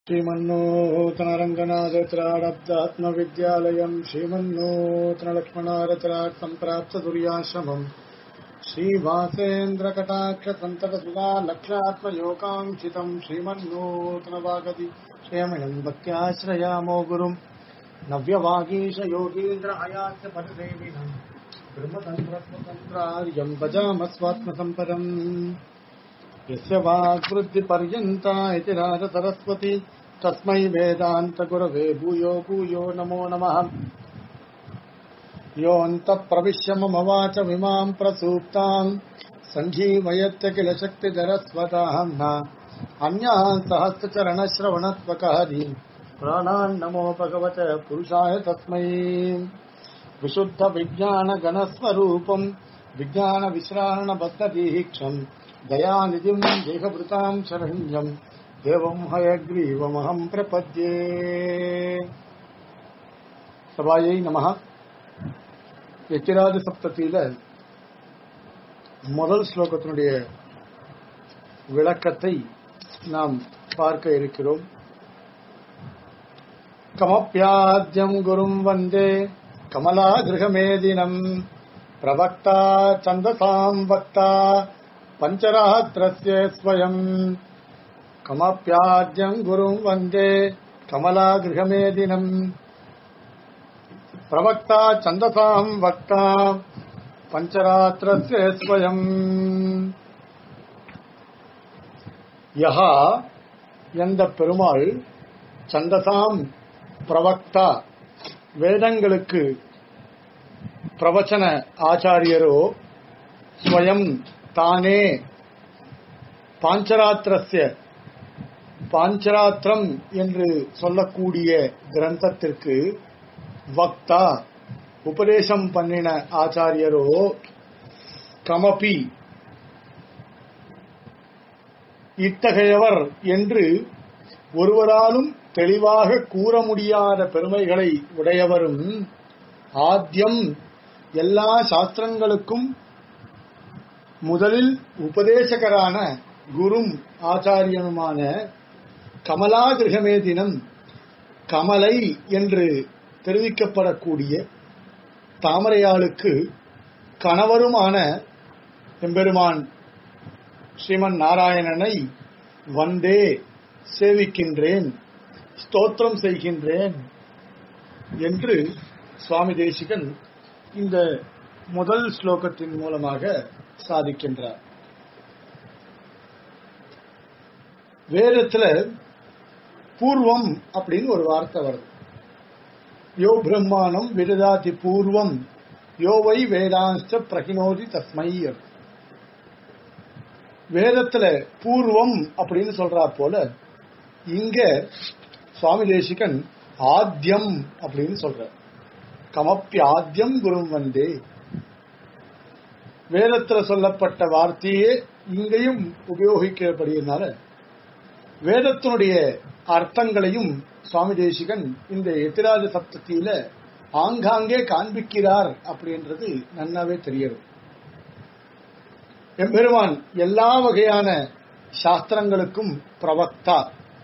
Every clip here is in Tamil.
श्रीमन्नूतनरङ्गनाथत्राडब्दात्मविद्यालयम् श्रीमन्नूतनलक्ष्मणारत्राट् सम्प्राप्तदुर्याश्रमम् श्रीवासेन्द्रकटाक्षसन्ततसुधा लक्ष्यात्मयोगाङ्क्षितम् श्रीमन्नूतनवागति क्षेमणम् भक्त्याश्रयामो गुरुम् नव्यवागीश योगीन्द्र हयास्य पदसेविनम् ब्रह्मतन्त्रस्वतन्त्रार्यम् भजामस्वात्मसम्पदम् यस्य वाग्वृद्धिपर्यन्ता इति राजसरस्वती तस्मै वेदान्तगुरवे भूयो भूयो नमो नमः योऽन्तःप्रविश्य मम वाच मिमाम् प्रसूप्ताम् सञ्जीवयत्य किल शक्तिधरस्वताम् न अन्याः सहस्रचरणश्रवणत्वकहरि प्राणान् नमो भगवत पुरुषाय तस्मै विशुद्धविज्ञानगणस्वरूपम् विज्ञानविश्राणबद्धदीक्षम् दयानिधिम् देहभृताम् शरण्यम् देवम् हयग्रीवमहम् प्रपद्ये சபாயை நமஹ எத்திராஜ சப்தத்தில முதல் ஸ்லோகத்தினுடைய விளக்கத்தை நாம் பார்க்க இருக்கிறோம் கமப்பியாத்யம் குரும் வந்தே கமலா கிரகமேதினம் பிரவக்தா சந்தசாம் வக்தா பஞ்சராத்திரஸ்ய ஸ்வயம் கமப்பியாத்யம் குரும் வந்தே கமலா கிரகமேதினம் பிரவக்தா சந்தசாம் வக்தா பஞ்சராத்திரஸ்ய ஸ்வயம் யஹா எந்த பெருமாள் சந்தசாம் பிரவக்தா வேதங்களுக்கு பிரவச்சன ஆச்சாரியரோ ஸ்வயம் தானே பாஞ்சராத்திரஸ்ய பாஞ்சராத்திரம் என்று சொல்லக்கூடிய கிரந்தத்திற்கு வக்தா உபதேசம் பண்ணின ஆச்சாரியரோ கமபி இத்தகையவர் என்று ஒருவராலும் தெளிவாக கூற முடியாத பெருமைகளை உடையவரும் ஆத்தியம் எல்லா சாஸ்திரங்களுக்கும் முதலில் உபதேசகரான குரும் ஆச்சாரியனுமான கமலா கிரகமே தினம் கமலை என்று தெரிவிக்கப்படக்கூடிய தாமரையாளுக்கு கணவருமான எம்பெருமான் ஸ்ரீமன் நாராயணனை வந்தே சேவிக்கின்றேன் ஸ்தோத்திரம் செய்கின்றேன் என்று சுவாமி தேசிகன் இந்த முதல் ஸ்லோகத்தின் மூலமாக சாதிக்கின்றார் வேதத்துல பூர்வம் அப்படின்னு ஒரு வார்த்தை வருது யோ பிரம்மாணம் விரதாதி பூர்வம் யோவை வேதாந்த பிரகினோதி தஸ்மை வேதத்துல பூர்வம் அப்படின்னு சொல்றா போல இங்க சுவாமி தேசிகன் ஆத்தியம் அப்படின்னு சொல்ற கமப்பி ஆத்தியம் குரும் வந்தே வேதத்துல சொல்லப்பட்ட வார்த்தையே இங்கேயும் உபயோகிக்கப்படுகிறதுனால வேதத்தினுடைய அர்த்தங்களையும் சுவாமி தேசிகன் இந்த எத்திராஜ சப்தத்தில ஆங்காங்கே காண்பிக்கிறார் அப்படின்றது நன்னாவே தெரியுது எம்பெருமான் எல்லா வகையான சாஸ்திரங்களுக்கும் பிரவக்தா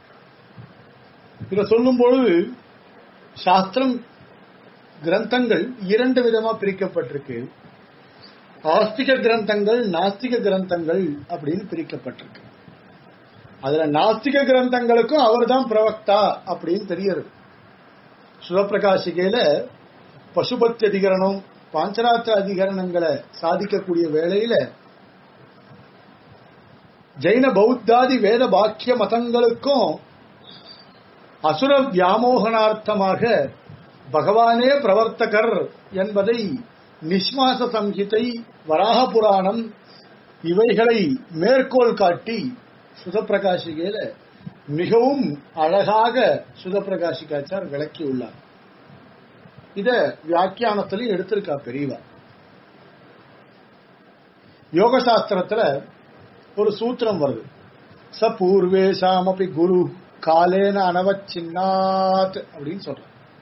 இத சொல்லும் பொழுது சாஸ்திரம் கிரந்தங்கள் இரண்டு விதமா பிரிக்கப்பட்டிருக்கு ஆஸ்திக கிரந்தங்கள் நாஸ்திக கிரந்தங்கள் அப்படின்னு பிரிக்கப்பட்டிருக்கு அதுல நாஸ்திக கிரந்தங்களுக்கும் அவர் தான் பிரவக்தா அப்படின்னு தெரியுது சுதப்பிரகாசிகையில பசுபத்தி அதிகரணம் பாஞ்சராத்திர அதிகரணங்களை சாதிக்கக்கூடிய வேளையில ஜெயின பௌத்தாதி வேத பாக்கிய மதங்களுக்கும் அசுர வியாமோகனார்த்தமாக பகவானே பிரவர்த்தகர் என்பதை நிஸ்மாச சம்ஹிதை வராக புராணம் இவைகளை மேற்கோள் காட்டி சுதப்பிரகாசிகையில மிகவும் அழகாக சுதப்பிரகாசிகாச்சார் விளக்கியுள்ளார் இத வியாக்கியானத்திலையும் எடுத்திருக்கா பெரியவா யோக சாஸ்திரத்துல ஒரு சூத்திரம் வருது ச பூர்வேஷாமபி குரு காலேன அனவச்சின்னாத் அப்படின்னு சொல்ற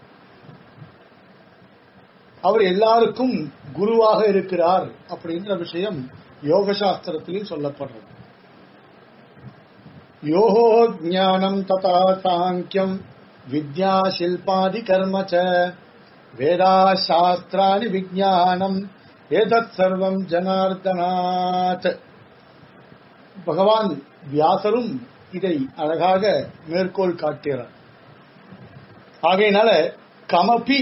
அவர் எல்லாருக்கும் குருவாக இருக்கிறார் அப்படின்ற விஷயம் யோக சாஸ்திரத்திலையும் சொல்லப்படுறது யோகோ ஜானம் ததா சாங்கியம் வித்யா சில்பாதி கர்ம ச வேதா சாஸ்திராணி விஜானம் ஏதத் சர்வம் ஜனார்தனாத் பகவான் வியாசரும் இதை அழகாக மேற்கோள் காட்டுகிறார் ஆகையினால கமபி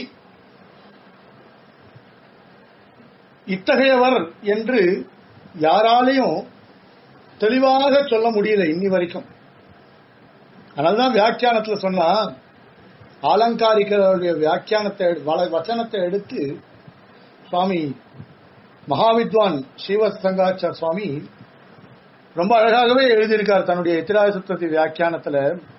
இத்தகையவர் என்று யாராலையும் தெளிவாக சொல்ல முடியல இன்னி வரைக்கும் அதனால்தான் வியாக்கியானத்துல சொன்னா ஆலங்காரிகளுடைய வியாக்கியானத்தை வள- வச்சனத்தை எடுத்து சுவாமி மகாவித்வான் ஸ்ரீவத்சங்காச்சார் சுவாமி ரொம்ப அழகாகவே எழுதியிருக்கார் தன்னுடைய இத்திராய சுத்தத்தி வியாக்கியானத்துல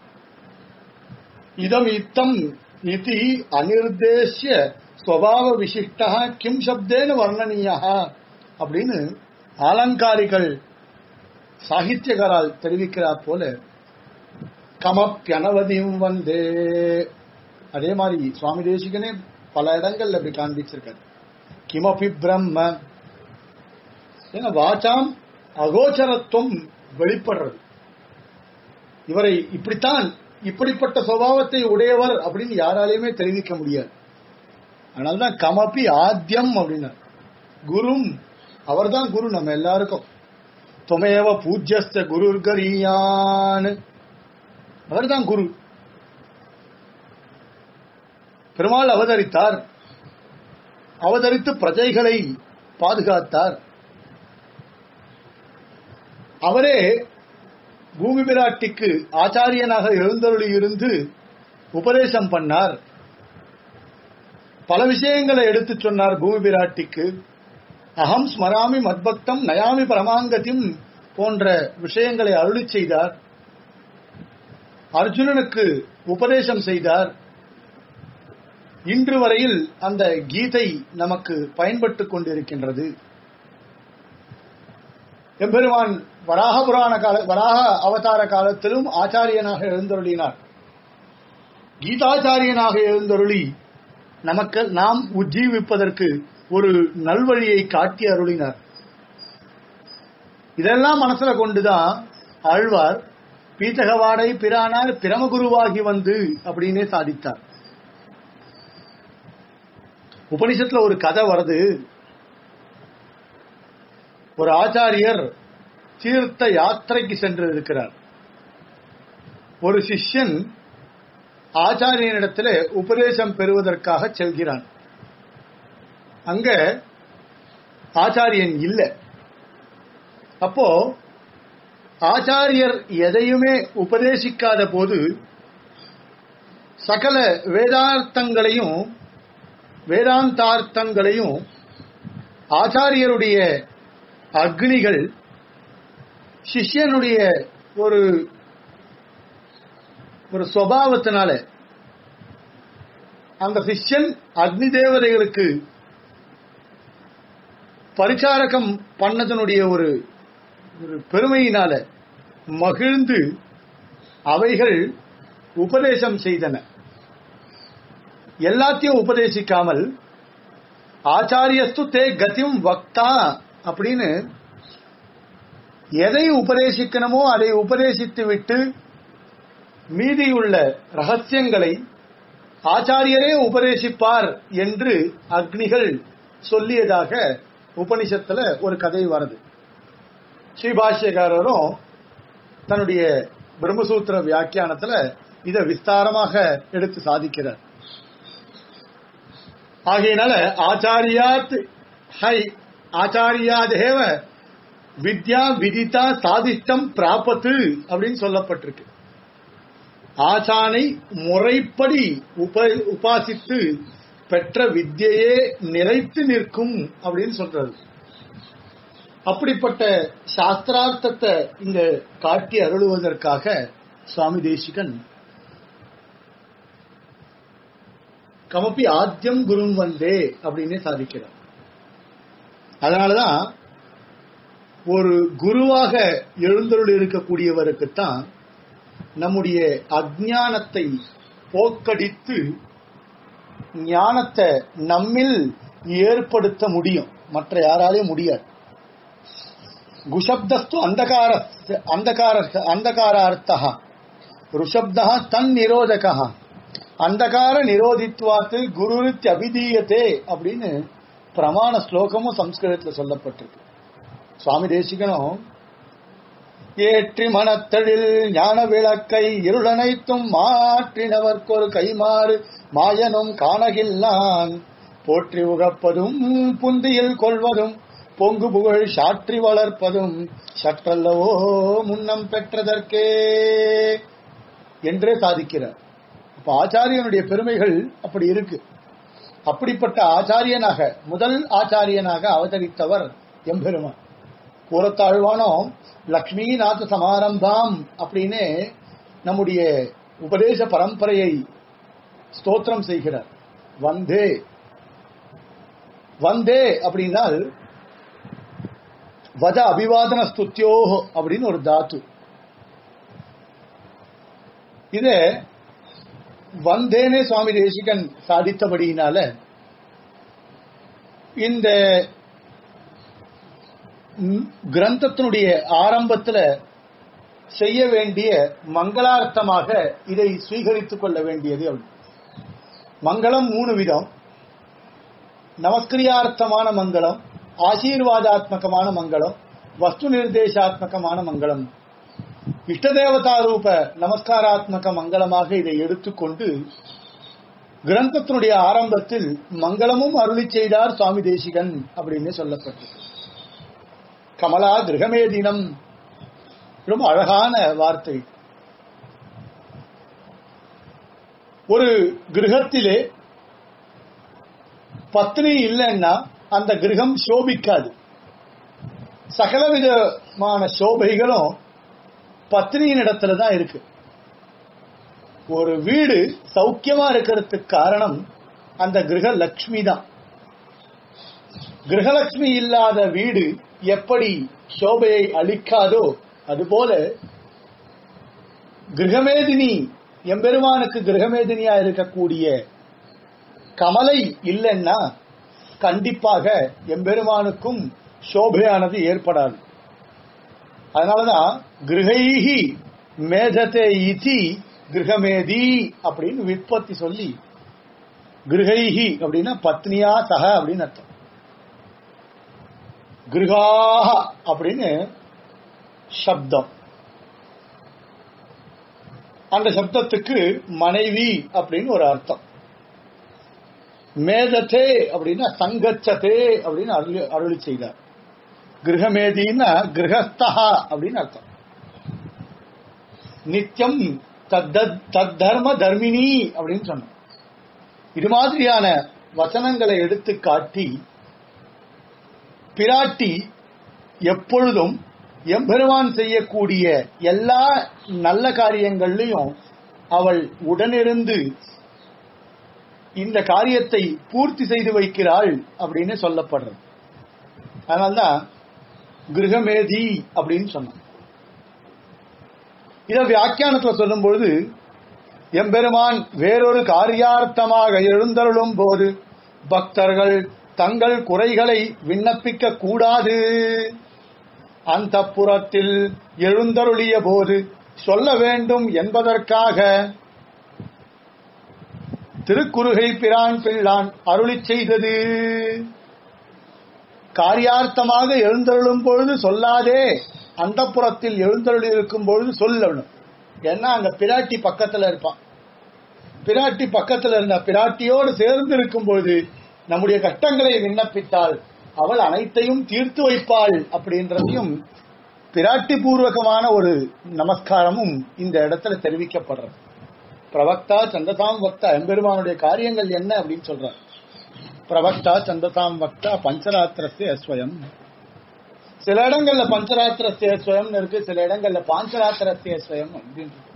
இதம் இத்தம் இதி அனிர்தேசிய ஸ்வபாவ விசிஷ்டா கிம் சப்தேன வர்ணனீயா அப்படின்னு ஆலங்காரிகள் சாகித்யகாரால் தெரிவிக்கிறார் போல கமப்பியனவதியும் வந்தே அதே மாதிரி சுவாமி தேசிகனே பல இடங்கள்ல அப்படி காண்பிச்சிருக்காரு கிமபி பிரம்ம ஏன்னா வாச்சாம் அகோச்சரத்துவம் வெளிப்படுறது இவரை இப்படித்தான் இப்படிப்பட்ட சுபாவத்தை உடையவர் அப்படின்னு யாராலையுமே தெரிவிக்க முடியாது அதனால்தான் கமபி ஆத்தியம் அப்படின்னார் குரும் அவர்தான் குரு நம்ம எல்லாருக்கும் துமையவ பூஜ்யஸ்த குருர்கரியான் அவர்தான் குரு பெருமாள் அவதரித்தார் அவதரித்து பிரஜைகளை பாதுகாத்தார் அவரே பூமி பிராட்டிக்கு ஆச்சாரியனாக எழுந்தருளி இருந்து உபதேசம் பண்ணார் பல விஷயங்களை எடுத்துச் சொன்னார் பூமி பிராட்டிக்கு அகம் ஸ்மராமி மத்பக்தம் நயாமி பரமாங்கத்தியம் போன்ற விஷயங்களை அருளி செய்தார் அர்ஜுனனுக்கு உபதேசம் செய்தார் இன்று வரையில் அந்த கீதை நமக்கு பயன்பட்டுக் கொண்டிருக்கின்றது எம்பெருமான் வராக புராண கால வராக அவதார காலத்திலும் ஆச்சாரியனாக எழுந்தருளினார் கீதாச்சாரியனாக எழுந்தருளி நமக்கு நாம் உஜ்ஜீவிப்பதற்கு ஒரு நல்வழியை காட்டி அருளினார் இதெல்லாம் மனசுல கொண்டுதான் ஆழ்வார் பீத்தகவாடை பிரானார் பிரமகுருவாகி வந்து அப்படின்னே சாதித்தார் உபனிஷத்துல ஒரு கதை வருது ஒரு ஆச்சாரியர் தீர்த்த யாத்திரைக்கு சென்று இருக்கிறார் ஒரு சிஷ்யன் ஆச்சாரியனிடத்தில் உபதேசம் பெறுவதற்காக செல்கிறான் அங்க ஆச்சாரியன் இல்லை அப்போ ஆச்சாரியர் எதையுமே உபதேசிக்காத போது சகல வேதார்த்தங்களையும் வேதாந்தார்த்தங்களையும் ஆச்சாரியருடைய அக்னிகள் சிஷ்யனுடைய ஒரு ஒரு சுவாவத்தினால அந்த சிஷ்யன் அக்னி தேவதைகளுக்கு பரிச்சாரகம் பண்ணதனுடைய ஒரு ஒரு பெருமையினால மகிழ்ந்து அவைகள் உபதேசம் செய்தன எல்லாத்தையும் உபதேசிக்காமல் ஆச்சாரியஸ்து தே கதிம் வக்தா அப்படின்னு எதை உபதேசிக்கணுமோ அதை உபதேசித்து விட்டு மீதியுள்ள ரகசியங்களை ஆச்சாரியரே உபதேசிப்பார் என்று அக்னிகள் சொல்லியதாக உபனிஷத்துல ஒரு கதை வருது ஸ்ரீபாஷ்யக்காரரும் தன்னுடைய பிரம்மசூத்திர வியாக்கியானத்துல இதை விஸ்தாரமாக எடுத்து சாதிக்கிறார் ஆகையினால ஆச்சாரியாத் ஹை ஆச்சாரியாதேவ வித்யா விதிதா சாதிஷ்டம் பிராபத்து அப்படின்னு சொல்லப்பட்டிருக்கு ஆசானை முறைப்படி உப உபாசித்து பெற்ற வித்தியையே நிலைத்து நிற்கும் அப்படின்னு சொல்றது அப்படிப்பட்ட சாஸ்திரார்த்தத்தை இங்க காட்டி அருளுவதற்காக சுவாமி தேசிகன் கமப்பி ஆத்தியம் குரும் வந்தே அப்படின்னு சாதிக்கிறார் அதனாலதான் ஒரு குருவாக எழுந்தருள் இருக்கக்கூடியவருக்குத்தான் நம்முடைய அஜானத்தை போக்கடித்து ஞானத்தை நம்மில் ஏற்படுத்த முடியும் மற்ற யாராலையும் முடியாது குஷப்தஸ்து அந்தகார அந்தகார அந்தகாரார்த்தா ருஷப்தா தன் நிரோதகா அந்தகார நிரோதித்வாத்து குருரித்தி அபிதீயத்தே அப்படின்னு பிரமாண ஸ்லோகமும் சம்ஸ்கிருதத்தில் சொல்லப்பட்டிருக்கு சுவாமி தேசிகனும் ஏற்றி மனத்தழில் ஞான விளக்கை இருளனைத்தும் மாற்றினவர்க்கொரு கைமாறு மாயனும் காணகில்லான் போற்றி உகப்பதும் புந்தியில் கொள்வதும் பொங்கு புகழ் சாற்றி வளர்ப்பதும் சற்றல்லவோ முன்னம் பெற்றதற்கே என்றே சாதிக்கிறார் அப்ப ஆச்சாரியனுடைய பெருமைகள் அப்படி இருக்கு அப்படிப்பட்ட ஆச்சாரியனாக முதல் ஆச்சாரியனாக அவதரித்தவர் எம்பெருமான் கூறத்தாழ்வானோ லக்ஷ்மிநாத சமாரம்பாம் அப்படின்னு நம்முடைய உபதேச பரம்பரையை ஸ்தோத்திரம் செய்கிறார் வந்தே வந்தே அப்படின்னால் வத அபிவாதன ஸ்துத்யோ அப்படின்னு ஒரு தாத்து இத வந்தேனே சுவாமி தேசிகன் சாதித்தபடியினால இந்த ம், கிரந்தத்தினுடைய ஆரம்பத்துல செய்ய வேண்டிய மங்களார்த்தமாக இதை சுவீகரித்துக் கொள்ள வேண்டியது அப்படி. மங்களம் மூணு விதம் நமஸ்கிரியார்த்தமான மங்களம் ஆசீர்வாதாத்மகமான மங்களம் வஸ்து நிர்தேசாத்மகமான மங்களம் இஷ்டதேவதா ரூப நமஸ்காராத்மக மங்களமாக இதை எடுத்துக்கொண்டு கிரந்தத்தினுடைய ஆரம்பத்தில் மங்களமும் அருளி செய்தார் சுவாமி தேசிகன் அப்படின்னு சொல்லப்பட்டது கமலா கிரகமே தினம் ரொம்ப அழகான வார்த்தை ஒரு கிரகத்திலே பத்னி இல்லைன்னா அந்த கிரகம் சோபிக்காது சகலவிதமான சோபைகளும் பத்னியின் இடத்துல தான் இருக்கு ஒரு வீடு சௌக்கியமா இருக்கிறதுக்கு காரணம் அந்த கிரக லட்சுமி தான் கிரகலட்சுமி இல்லாத வீடு எப்படி சோபையை அளிக்காதோ அதுபோல கிரகமேதினி எம்பெருமானுக்கு கிரகமேதினியா இருக்கக்கூடிய கமலை இல்லைன்னா கண்டிப்பாக எம்பெருமானுக்கும் சோபையானது ஏற்படாது அதனாலதான் கிரகைஹி மேதத்தை இதி கிரகமேதி அப்படின்னு விற்பத்தி சொல்லி கிரகைஹி அப்படின்னா பத்னியா சக அப்படின்னு அர்த்தம் கிருகாஹ அப்படின்னு சப்தம் அந்த சப்தத்துக்கு மனைவி அப்படின்னு ஒரு அர்த்தம் மேதத்தே அப்படின்னா சங்கச்சதே அப்படின்னு அருளி அருளி செய்தார் கிரகமேதின்னா கிரகஸ்தா அப்படின்னு அர்த்தம் நித்தியம் தத்தத் தத்தர்ம தர்மினி அப்படின்னு சொன்னோம் இது மாதிரியான வசனங்களை எடுத்து காட்டி பிராட்டி எப்பொழுதும் எம்பெருமான் செய்யக்கூடிய எல்லா நல்ல காரியங்கள்லையும் அவள் உடனிருந்து இந்த காரியத்தை பூர்த்தி செய்து வைக்கிறாள் அப்படின்னு சொல்லப்படுறது அதனால்தான் கிரகமேதி அப்படின்னு சொன்னான் இத வியாக்கியானத்துல சொல்லும் பொழுது எம்பெருமான் வேறொரு காரியார்த்தமாக எழுந்தருளும் போது பக்தர்கள் தங்கள் குறைகளை விண்ணப்பிக்க கூடாது அந்த புறத்தில் எழுந்தருளிய போது சொல்ல வேண்டும் என்பதற்காக திருக்குறுகை பிரான் பிள்ளான் அருளிச் செய்தது காரியார்த்தமாக எழுந்தருளும் பொழுது சொல்லாதே அந்த புறத்தில் எழுந்தருளி இருக்கும் பொழுது சொல்லணும் ஏன்னா அங்க பிராட்டி பக்கத்துல இருப்பான் பிராட்டி பக்கத்துல இருந்த பிராட்டியோடு சேர்ந்து இருக்கும் பொழுது நம்முடைய கஷ்டங்களை விண்ணப்பித்தால் அவள் அனைத்தையும் தீர்த்து வைப்பாள் அப்படின்றதையும் பிராட்டி பூர்வகமான ஒரு நமஸ்காரமும் இந்த இடத்துல தெரிவிக்கப்படுறது பிரவக்தா சந்தசாம் வக்தா எம்பெருமானுடைய காரியங்கள் என்ன அப்படின்னு சொல்றார் பிரவக்தா சந்தசாம் வக்தா பஞ்சராத்திரஸ்ய ஸ்வயம் சில இடங்கள்ல பஞ்சராத்திரஸ்ய ஸ்வயம் இருக்கு சில இடங்கள்ல பாஞ்சராத்திரஸ்ய ஸ்வயம் அப்படின்னு இருக்கு.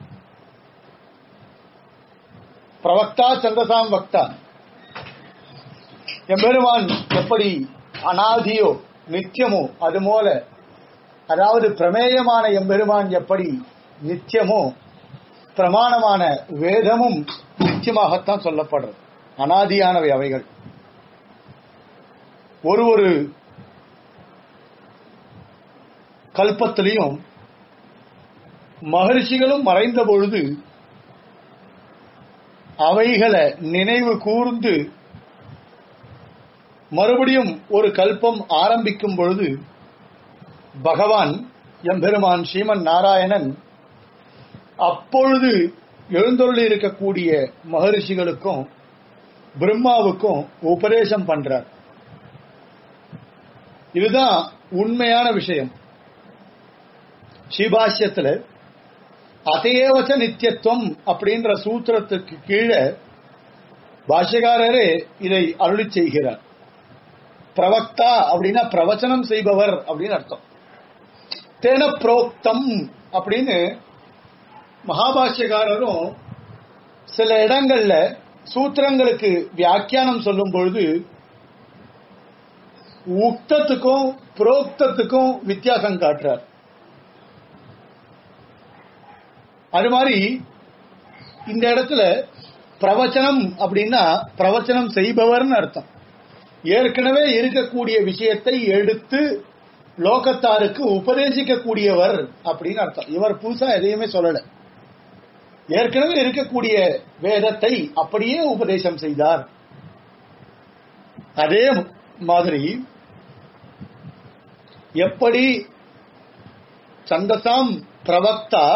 பிரவக்தா சந்தசாம் வக்தா எம்பெருமான் எப்படி அனாதியோ நித்தியமோ அது போல அதாவது பிரமேயமான எம்பெருமான் எப்படி நித்தியமோ பிரமாணமான வேதமும் நிச்சயமாகத்தான் சொல்லப்படுறது அனாதியானவை அவைகள் ஒரு ஒரு கல்பத்திலையும் மகரிஷிகளும் மறைந்த பொழுது அவைகளை நினைவு கூர்ந்து மறுபடியும் ஒரு கல்பம் ஆரம்பிக்கும் பொழுது பகவான் எம்பெருமான் ஸ்ரீமன் நாராயணன் அப்பொழுது எழுந்தொருளி இருக்கக்கூடிய மகரிஷிகளுக்கும் பிரம்மாவுக்கும் உபதேசம் பண்றார் இதுதான் உண்மையான விஷயம் ஸ்ரீபாஷ்யத்துல அதையேவச்ச நித்தியத்துவம் அப்படின்ற சூத்திரத்துக்கு கீழே பாஷ்யக்காரரே இதை அருளி செய்கிறார் பிரவக்தா அப்படின்னா பிரவச்சனம் செய்பவர் அப்படின்னு அர்த்தம் தேன புரோக்தம் அப்படின்னு மகாபாஷ்யக்காரரும் சில இடங்கள்ல சூத்திரங்களுக்கு வியாக்கியானம் சொல்லும் பொழுது உக்தத்துக்கும் புரோக்தத்துக்கும் வித்தியாசம் காட்டுறார் அது மாதிரி இந்த இடத்துல பிரவச்சனம் அப்படின்னா பிரவச்சனம் செய்பவர்னு அர்த்தம் ஏற்கனவே இருக்கக்கூடிய விஷயத்தை எடுத்து லோகத்தாருக்கு உபதேசிக்கக்கூடியவர் அப்படின்னு அர்த்தம் இவர் புதுசா எதையுமே சொல்லல ஏற்கனவே இருக்கக்கூடிய வேதத்தை அப்படியே உபதேசம் செய்தார் அதே மாதிரி எப்படி சந்தசாம் பிரவக்தா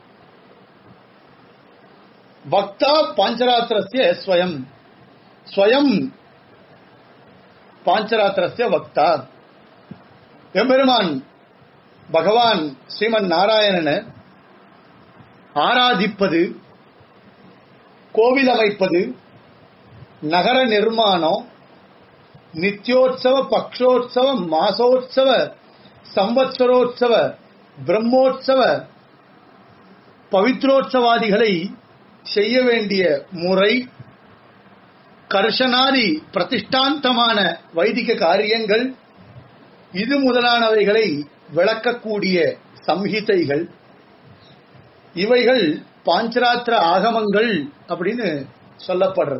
பக்தா பாஞ்சராத்திரஸ்ய ஸ்வயம் ஸ்வயம் பாஞ்சராத்திரஸ்ய வக்தா எம்பெருமான் பகவான் ஸ்ரீமன் நாராயணனை ஆராதிப்பது கோவில் அமைப்பது நகர நிர்மாணம் நித்யோத்சவ பக்ஷோத்சவ மாசோத்சவ சம்பத்சரோத்சவ பிரம்மோத்சவ பவித்ரோத்சவாதிகளை செய்ய வேண்டிய முறை கர்ஷனாதி பிரதிஷ்டாந்தமான வைதிக காரியங்கள் இது முதலானவைகளை விளக்கக்கூடிய சம்ஹிதைகள் இவைகள் பாஞ்சராத்திர ஆகமங்கள் அப்படின்னு சொல்லப்படுறது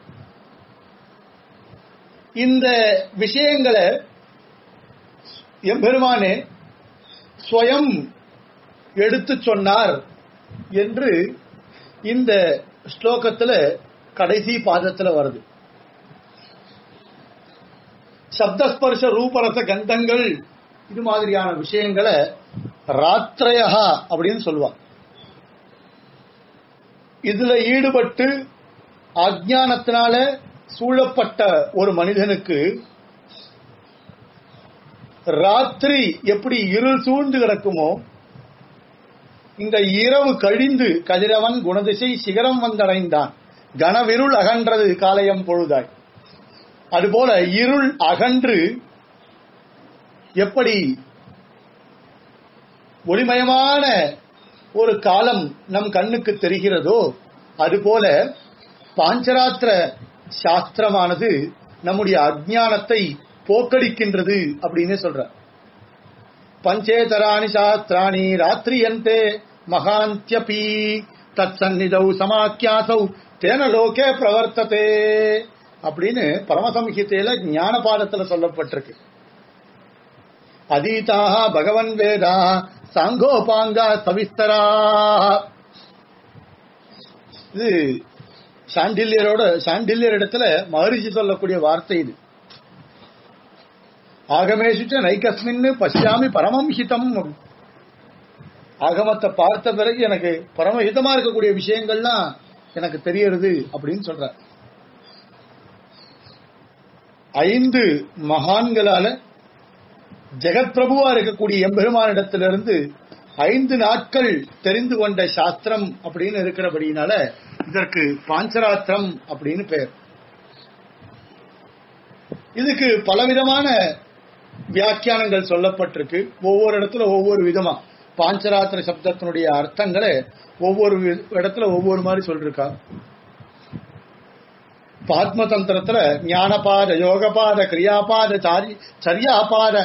இந்த விஷயங்களை எம்பெருமானே ஸ்வயம் எடுத்து சொன்னார் என்று இந்த ஸ்லோகத்துல கடைசி பாதத்துல வருது சப்தஸ்பர்ஷ ரூபரச கந்தங்கள் இது மாதிரியான விஷயங்களை ராத்திரையா அப்படின்னு சொல்லுவாங்க இதுல ஈடுபட்டு அஜானத்தினால சூழப்பட்ட ஒரு மனிதனுக்கு ராத்திரி எப்படி இருள் சூழ்ந்து கிடக்குமோ இந்த இரவு கழிந்து கதிரவன் குணதிசை சிகரம் வந்தடைந்தான் கனவிருள் அகன்றது காலையம் பொழுதாய் அதுபோல இருள் அகன்று எப்படி ஒளிமயமான ஒரு காலம் நம் கண்ணுக்கு தெரிகிறதோ அதுபோல பாஞ்சராத்திர சாஸ்திரமானது நம்முடைய அஜானத்தை போக்கடிக்கின்றது அப்படின்னு சொல்ற பஞ்சேதராணி சாஸ்திராணி ராத்திரியந்தே மகாந்தியபி தத் சந்நிதௌ சமாக்கியாசௌ தேன லோகே பிரவர்த்ததே அப்படின்னு பரமசம்ஹிதையில ஞான பாடத்துல சொல்லப்பட்டிருக்கு அதீதாக பகவன் வேதா சாங்கோபாங்கா சவிஸ்தரா இது சாண்டில்யரோட சாண்டில்யர் இடத்துல மகரிஷி சொல்லக்கூடிய வார்த்தை இது ஆகமேசுச்ச நைகஸ்மின்னு பஷ்யாமி பரமம் ஹிதம் ஆகமத்தை பார்த்த பிறகு எனக்கு பரமஹிதமா இருக்கக்கூடிய விஷயங்கள்லாம் எனக்கு தெரியறது அப்படின்னு சொல்ற ஐந்து மகான்களால ஜெகத் பிரபுவா இருக்கக்கூடிய எம்பெருமானிடத்திலிருந்து ஐந்து நாட்கள் தெரிந்து கொண்ட சாஸ்திரம் அப்படின்னு இருக்கிறபடினால இதற்கு பாஞ்சராத்திரம் அப்படின்னு பெயர் இதுக்கு பலவிதமான வியாக்கியானங்கள் சொல்லப்பட்டிருக்கு ஒவ்வொரு இடத்துல ஒவ்வொரு விதமா பாஞ்சராத்திர சப்தத்தினுடைய அர்த்தங்களை ஒவ்வொரு இடத்துல ஒவ்வொரு மாதிரி சொல்லிருக்கா பாத்மதந்திரத்துல ஞானபாத யோகபாத கிரியாபாத சாரி சரியாபாத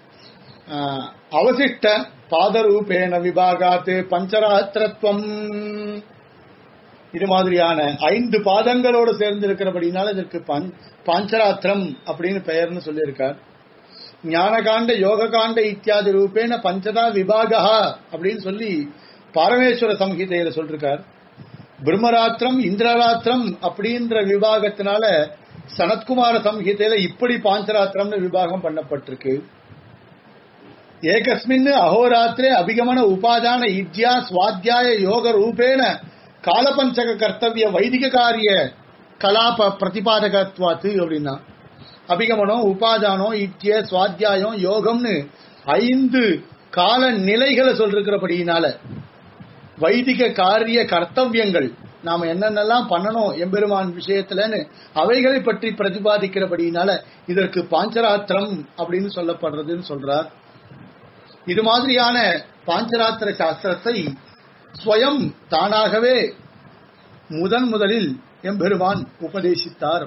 அவசிஷ்ட பாதரூபேன விபாகாத்து பஞ்சராத்திரத்துவம் இது மாதிரியான ஐந்து பாதங்களோடு சேர்ந்து இருக்கிறபடினால இதற்கு பாஞ்சராத்திரம் அப்படின்னு பெயர்னு சொல்லியிருக்கார் ஞானகாண்ட யோககாண்ட இத்தியாதி ரூபேன பஞ்சதா விபாகா அப்படின்னு சொல்லி பரமேஸ்வர சம்ஹிதையில சொல்லிருக்கார் பிரம்மராத்திரம் இந்திரராத்திரம் அப்படின்ற விபாகத்தினால சனத்குமார சம்ஹிதையில இப்படி பாஞ்சராத்திரம்னு விபாகம் பண்ணப்பட்டிருக்கு ஏகஸ்மின் அகோராத்திரே அபிகமன உபாதான இத்யா சுவாத்தியாய யோக ரூபேண காலபஞ்சக கர்த்தவிய வைதிக காரிய கலாப பிரதிபாதகத்வாத்து அப்படின்னா அபிகமனம் உபாதானம் இத்திய சுவாத்தியாயம் யோகம்னு ஐந்து கால நிலைகளை சொல்லிருக்கிறபடியினால வைதிக காரிய கர்த்தவியங்கள் நாம என்னென்னலாம் பண்ணணும் எம்பெருமான் விஷயத்துலன்னு அவைகளை பற்றி பிரதிபாதிக்கிறபடியினால இதற்கு பாஞ்சராத்திரம் அப்படின்னு சொல்லப்படுறதுன்னு சொல்றார் இது மாதிரியான பாஞ்சராத்திர சாஸ்திரத்தை ஸ்வயம் தானாகவே முதன் முதலில் எம்பெருமான் உபதேசித்தார்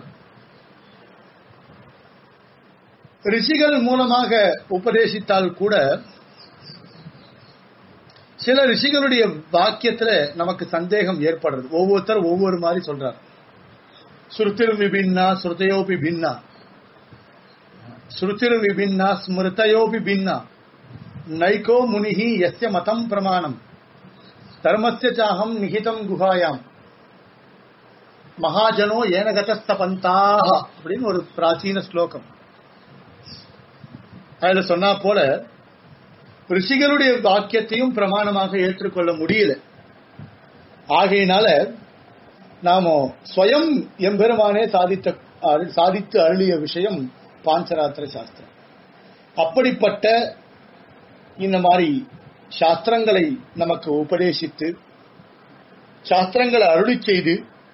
ரிஷிகள் மூலமாக உபதேசித்தால் கூட சில ரிஷிகளுடைய வாக்கியத்துல நமக்கு சந்தேகம் ஏற்படுறது ஒவ்வொருத்தர் ஒவ்வொரு மாதிரி சொல்றார் ஸ்ருதிர் விபின்னா ஸ்ருதயோபி பின்னா ஸ்ருதிர் விபின்னா ஸ்மிருதயோபி பின்னா நைகோ முனிஹி எஸ்ய மதம் பிரமாணம் தர்மஸ்ய சாகம் நிகிதம் குஹாயாம் மகாஜனோ ஏனகதஸ்தபந்தாக அப்படின்னு ஒரு பிராச்சீன ஸ்லோகம் அதுல சொன்னா போல ரிஷிகளுடைய வாக்கியத்தையும் பிரமாணமாக ஏற்றுக்கொள்ள முடியல ஆகையினால நாம ஸ்வயம் எம்பெருமானே சாதித்த அருள்- சாதித்து அருளிய விஷயம் பாஞ்சராத்திர சாஸ்திரம் அப்படிப்பட்ட இந்த மாதிரி சாஸ்திரங்களை நமக்கு உபதேசித்து சாஸ்திரங்களை அருளி செய்து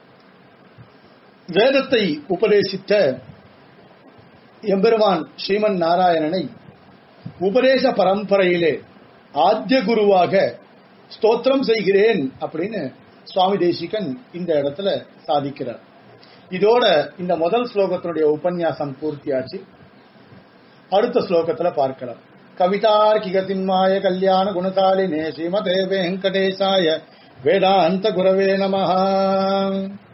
வேதத்தை உபதேசித்த எம்பெருமான் ஸ்ரீமன் நாராயணனை உபதேச பரம்பரையிலே ஆத்திய குருவாக ஸ்தோத்திரம் செய்கிறேன் அப்படின்னு சுவாமி தேசிகன் இந்த இடத்துல சாதிக்கிறார் இதோட இந்த முதல் ஸ்லோகத்தினுடைய உபன்யாசம் பூர்த்தியாச்சு அடுத்த ஸ்லோகத்துல பார்க்கலாம் கவிதார்க்கிக சிம்மாய கல்யாண குணசாலினே ஸ்ரீமதே வெங்கடேசாய வேதாந்த குரவே நமஹ